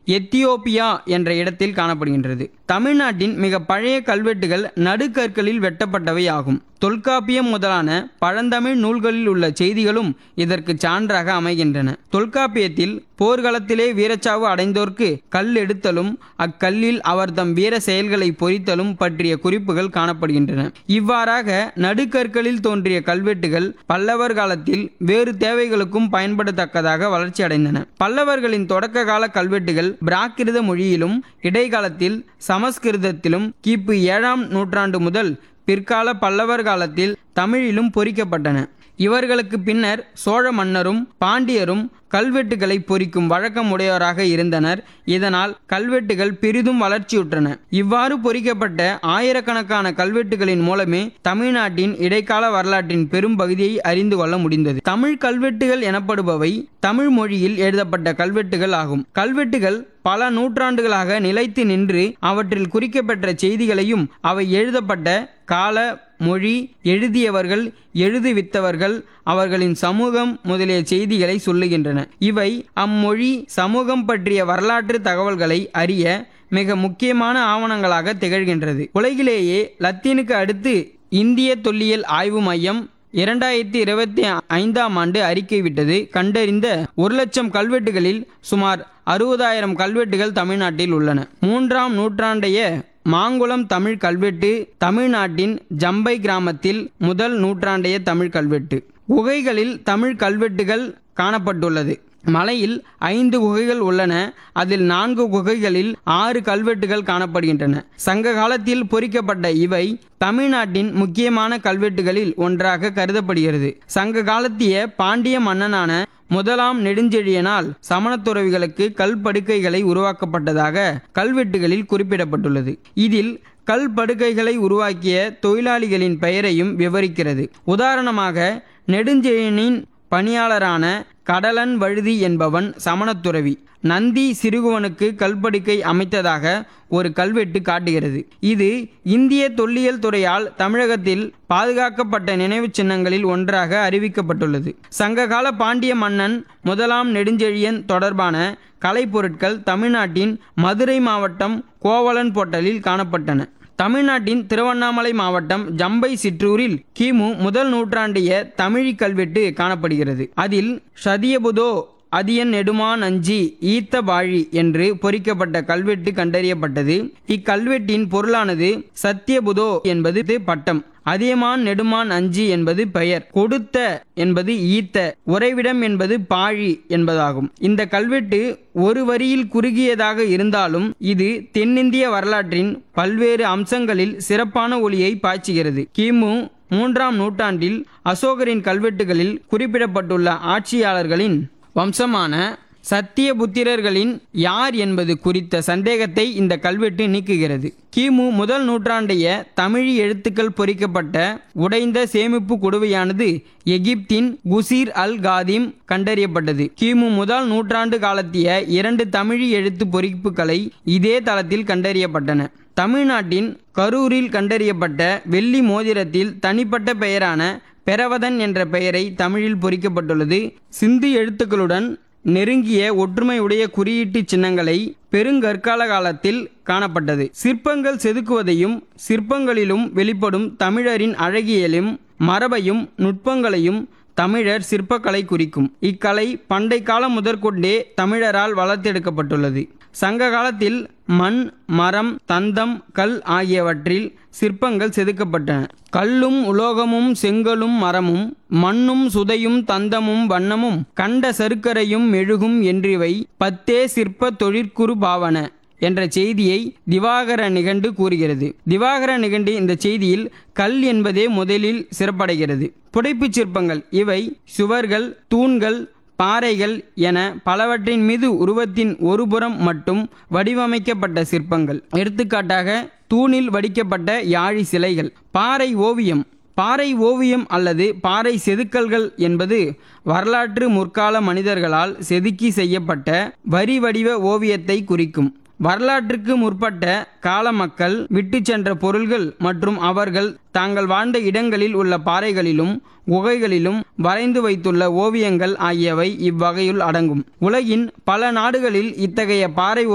Ethiopia என்ற இடத்தில் காணப்படுகின்றது தமிழ்நாட்டின் மிக பழைய கல்வெட்டுகள் நடுக்கற்களில் வெட்டப்பட்டவை ஆகும் தொல்காப்பியம் முதலான பழந்தமிழ் நூல்களில் உள்ள செய்திகளும் இதற்கு சான்றாக அமைகின்றன தொல்காப்பியத்தில் போர்க்களத்திலே வீரச்சாவு அடைந்தோர்க்கு கல் எடுத்தலும் அக்கல்லில் அவர் தம் வீர செயல்களை பொறித்தலும் பற்றிய குறிப்புகள் காணப்படுகின்றன இவ்வாறாக நடுக்கற்களில் தோன்றிய கல்வெட்டுகள் பல்லவர் காலத்தில் வேறு தேவைகளுக்கும் பயன்படத்தக்கதாக வளர்ச்சி அடைந்தன பல்லவர்களின் தொடக்க கால கல்வெட்டுகள் பிராகிருத மொழியிலும் இடைக்காலத்தில் சமஸ்கிருதத்திலும் கிபி ஏழாம் நூற்றாண்டு முதல் பிற்கால பல்லவர் காலத்தில் தமிழிலும் பொறிக்கப்பட்டன இவர்களுக்கு பின்னர் சோழ மன்னரும் பாண்டியரும் கல்வெட்டுகளை பொறிக்கும் வழக்கம் உடையவராக இருந்தனர் இதனால் கல்வெட்டுகள் பெரிதும் வளர்ச்சியுற்றன இவ்வாறு பொறிக்கப்பட்ட ஆயிரக்கணக்கான கல்வெட்டுகளின் மூலமே தமிழ்நாட்டின் இடைக்கால வரலாற்றின் பெரும் பகுதியை அறிந்து கொள்ள முடிந்தது தமிழ் கல்வெட்டுகள் எனப்படுபவை தமிழ் மொழியில் எழுதப்பட்ட கல்வெட்டுகள் ஆகும் கல்வெட்டுகள் பல நூற்றாண்டுகளாக நிலைத்து நின்று அவற்றில் குறிக்கப்பெற்ற செய்திகளையும் அவை எழுதப்பட்ட கால மொழி எழுதியவர்கள் எழுதுவித்தவர்கள் அவர்களின் சமூகம் முதலிய செய்திகளை சொல்லுகின்றன இவை அம்மொழி சமூகம் பற்றிய வரலாற்று தகவல்களை அறிய மிக முக்கியமான ஆவணங்களாக திகழ்கின்றது உலகிலேயே லத்தீனுக்கு அடுத்து இந்திய தொல்லியல் ஆய்வு மையம் இரண்டாயிரத்தி இருபத்தி ஐந்தாம் ஆண்டு அறிக்கை விட்டது கண்டறிந்த ஒரு லட்சம் கல்வெட்டுகளில் சுமார் அறுபதாயிரம் கல்வெட்டுகள் தமிழ்நாட்டில் உள்ளன மூன்றாம் நூற்றாண்டைய மாங்குளம் தமிழ் கல்வெட்டு தமிழ்நாட்டின் ஜம்பை கிராமத்தில் முதல் நூற்றாண்டைய தமிழ் கல்வெட்டு குகைகளில் தமிழ் கல்வெட்டுகள் காணப்பட்டுள்ளது மலையில் ஐந்து குகைகள் உள்ளன அதில் நான்கு குகைகளில் ஆறு கல்வெட்டுகள் காணப்படுகின்றன சங்க காலத்தில் பொறிக்கப்பட்ட இவை தமிழ்நாட்டின் முக்கியமான கல்வெட்டுகளில் ஒன்றாக கருதப்படுகிறது சங்க காலத்திய பாண்டிய மன்னனான முதலாம் நெடுஞ்செழியனால் சமணத்துறவிகளுக்கு கல் படுக்கைகளை உருவாக்கப்பட்டதாக கல்வெட்டுகளில் குறிப்பிடப்பட்டுள்ளது இதில் கல் படுக்கைகளை உருவாக்கிய தொழிலாளிகளின் பெயரையும் விவரிக்கிறது உதாரணமாக நெடுஞ்செழியனின் பணியாளரான கடலன் வழுதி என்பவன் சமணத்துறவி நந்தி சிறுகுவனுக்கு கல்படுக்கை அமைத்ததாக ஒரு கல்வெட்டு காட்டுகிறது இது இந்திய தொல்லியல் துறையால் தமிழகத்தில் பாதுகாக்கப்பட்ட நினைவுச் சின்னங்களில் ஒன்றாக அறிவிக்கப்பட்டுள்ளது சங்ககால பாண்டிய மன்னன் முதலாம் நெடுஞ்செழியன் தொடர்பான கலைப்பொருட்கள் தமிழ்நாட்டின் மதுரை மாவட்டம் கோவலன் பொட்டலில் காணப்பட்டன தமிழ்நாட்டின் திருவண்ணாமலை மாவட்டம் ஜம்பை சிற்றூரில் கிமு முதல் நூற்றாண்டிய தமிழி கல்வெட்டு காணப்படுகிறது அதில் சதியபுதோ அதியன் நெடுமான் அஞ்சி ஈத்த பாழி என்று பொறிக்கப்பட்ட கல்வெட்டு கண்டறியப்பட்டது இக்கல்வெட்டின் பொருளானது சத்தியபுதோ என்பது பட்டம் அதியமான் நெடுமான் அஞ்சி என்பது பெயர் கொடுத்த என்பது ஈத்த உறைவிடம் என்பது பாழி என்பதாகும் இந்த கல்வெட்டு ஒரு வரியில் குறுகியதாக இருந்தாலும் இது தென்னிந்திய வரலாற்றின் பல்வேறு அம்சங்களில் சிறப்பான ஒளியை பாய்ச்சுகிறது கிமு மூன்றாம் நூற்றாண்டில் அசோகரின் கல்வெட்டுகளில் குறிப்பிடப்பட்டுள்ள ஆட்சியாளர்களின் வம்சமான சத்தியபுத்திரர்களின் யார் என்பது குறித்த சந்தேகத்தை இந்த கல்வெட்டு நீக்குகிறது கிமு முதல் நூற்றாண்டைய தமிழ் எழுத்துக்கள் பொறிக்கப்பட்ட உடைந்த சேமிப்பு குடுவையானது எகிப்தின் குசீர் அல் காதிம் கண்டறியப்பட்டது கிமு முதல் நூற்றாண்டு காலத்திய இரண்டு தமிழ் எழுத்து பொறிப்புகளை இதே தளத்தில் கண்டறியப்பட்டன தமிழ்நாட்டின் கரூரில் கண்டறியப்பட்ட வெள்ளி மோதிரத்தில் தனிப்பட்ட பெயரான பெறவதன் என்ற பெயரை தமிழில் பொறிக்கப்பட்டுள்ளது சிந்து எழுத்துக்களுடன் நெருங்கிய ஒற்றுமையுடைய குறியீட்டு சின்னங்களை பெருங்கற்கால காலத்தில் காணப்பட்டது சிற்பங்கள் செதுக்குவதையும் சிற்பங்களிலும் வெளிப்படும் தமிழரின் அழகியலும் மரபையும் நுட்பங்களையும் தமிழர் சிற்பக்கலை குறிக்கும் இக்கலை பண்டை காலம் முதற்கொண்டே தமிழரால் வளர்த்தெடுக்கப்பட்டுள்ளது சங்க காலத்தில் மண் மரம் தந்தம் கல் ஆகியவற்றில் சிற்பங்கள் செதுக்கப்பட்டன கல்லும் உலோகமும் செங்கலும் மரமும் மண்ணும் சுதையும் தந்தமும் வண்ணமும் கண்ட சருக்கரையும் மெழுகும் என்றிவை பத்தே சிற்ப தொழிற்குறு பாவன என்ற செய்தியை திவாகர நிகண்டு கூறுகிறது திவாகர நிகண்டு இந்த செய்தியில் கல் என்பதே முதலில் சிறப்படைகிறது புடைப்புச் சிற்பங்கள் இவை சுவர்கள் தூண்கள் பாறைகள் என பலவற்றின் மீது உருவத்தின் ஒரு புறம் மட்டும் வடிவமைக்கப்பட்ட சிற்பங்கள் எடுத்துக்காட்டாக தூணில் வடிக்கப்பட்ட யாழி சிலைகள் பாறை ஓவியம் பாறை ஓவியம் அல்லது பாறை செதுக்கல்கள் என்பது வரலாற்று முற்கால மனிதர்களால் செதுக்கி செய்யப்பட்ட வரி வடிவ ஓவியத்தை குறிக்கும் வரலாற்றுக்கு முற்பட்ட கால மக்கள் விட்டு சென்ற பொருள்கள் மற்றும் அவர்கள் தாங்கள் வாழ்ந்த இடங்களில் உள்ள பாறைகளிலும் குகைகளிலும் வரைந்து வைத்துள்ள ஓவியங்கள் ஆகியவை இவ்வகையுள் அடங்கும் உலகின் பல நாடுகளில் இத்தகைய பாறை